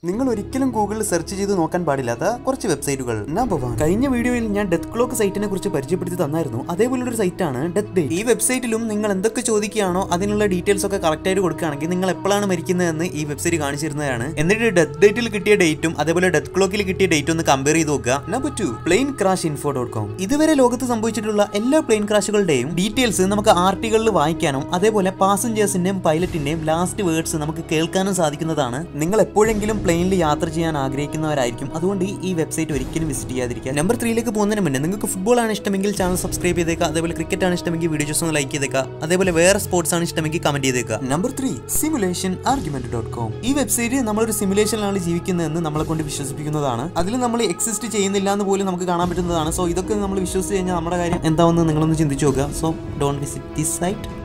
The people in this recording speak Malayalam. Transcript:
നിങ്ങൾ ഒരിക്കലും ഗൂഗിളിൽ സെർച്ച് ചെയ്ത് നോക്കാൻ പാടില്ലാത്ത കുറച്ച് വെബ്സൈറ്റുകൾ നമ്പർ വൺ കഴിഞ്ഞ വീഡിയോയിൽ ഞാൻ ഡെത്ത് ക്ലോക്ക് സൈറ്റിനെ കുറിച്ച് പരിചയപ്പെടുത്തി തന്നായിരുന്നു അതേപോലുള്ള ഒരു സൈറ്റാണ് ഡെത്ത് ഡേറ്റ് ഈ വെബ്സൈറ്റിലും നിങ്ങൾ എന്തൊക്കെ ചോദിക്കുകയാണോ അതിനുള്ള ഡീറ്റെയിൽസ് ഒക്കെ കറക്റ്റ് ആയിട്ട് കൊടുക്കുകയാണെങ്കിൽ നിങ്ങൾ എപ്പോഴാണ് മരിക്കുന്നതെന്ന് ഈ വെബ്സൈറ്റ് കാണിച്ചിരുന്നതാണ് എന്നിട്ട് ഡെത്ത് ഡേറ്റിൽ കിട്ടിയ ഡേറ്റും അതേപോലെ ഡെത്ത് ക്ലോക്കിൽ കിട്ടിയ ഡേറ്റും ഒന്ന് കമ്പയർ ചെയ്ത് നോക്കുക number two plane crash info dot com ഇതുവരെ ലോകത്ത് സംഭവിച്ചിട്ടുള്ള എല്ലാ പ്ലെയിൻ ക്രാഷുകളുടെയും ഡീറ്റെയിൽസ് നമുക്ക് ആർട്ടികളിൽ വായിക്കാനും അതേപോലെ പാസഞ്ചേഴ്സിന്റെയും പൈലറ്റിന്റെയും ലാസ്റ്റ് വേർഡ്സ് നമുക്ക് കേൾക്കാനും സാധിക്കുന്നതാണ് നിങ്ങൾ എപ്പോഴെങ്കിലും പ്ലെയിനിൽ യാത്ര ചെയ്യാൻ ആഗ്രഹിക്കുന്നവരായിരിക്കും അതുകൊണ്ട് ഈ വെബ്സൈറ്റ് ഒരിക്കലും വിസിറ്റ് ചെയ്യാതിരിക്കുക നമ്പർ ത്രീയിലേക്ക് പോകുന്നതിന് മുന്നേ നിങ്ങൾക്ക് ഫുട്ബോൾ ആണ് ഇഷ്ടമെങ്കിൽ ചാനൽ സബ്സ്ക്രൈബ് ചെയ്തേക്കുക അതേപോലെ ക്രിക്കറ്റ് ആണ് ഇഷ്ടമെങ്കിൽ വീഡിയോസ് ഒന്ന് ലൈക്ക് ചെയ്തേക്കുക അതേപോലെ വേറെ സ്പോർട്സ് ആണ് ഇഷ്ടമെങ്കിൽ കമന്റ് ചെയ്തേക്കുക number three simulation argument dot com ഈ വെബ്സൈറ്റ് നമ്മളൊരു സിമുലേഷനിലാണ് ജീവിക്കുന്നതെന്ന് നമ്മളെ കൊണ്ട് വിശ്വസിപ്പിക്കുന്നതാണ് അതിൽ നമ്മൾ എക്സിസ്റ്റ് ചെയ്യുന്നില്ല എന്ന് പോലും നമുക്ക് കാണാൻ പറ്റുന്നതാണ് സോ ഇതൊക്കെ നമ്മൾ വിശ്വസിച്ച് കഴിഞ്ഞാൽ നമ്മുടെ കാര്യം എന്താണെന്ന് നിങ്ങളൊന്ന് ചിന്തിച്ചു നോക്കുക so don't visit this site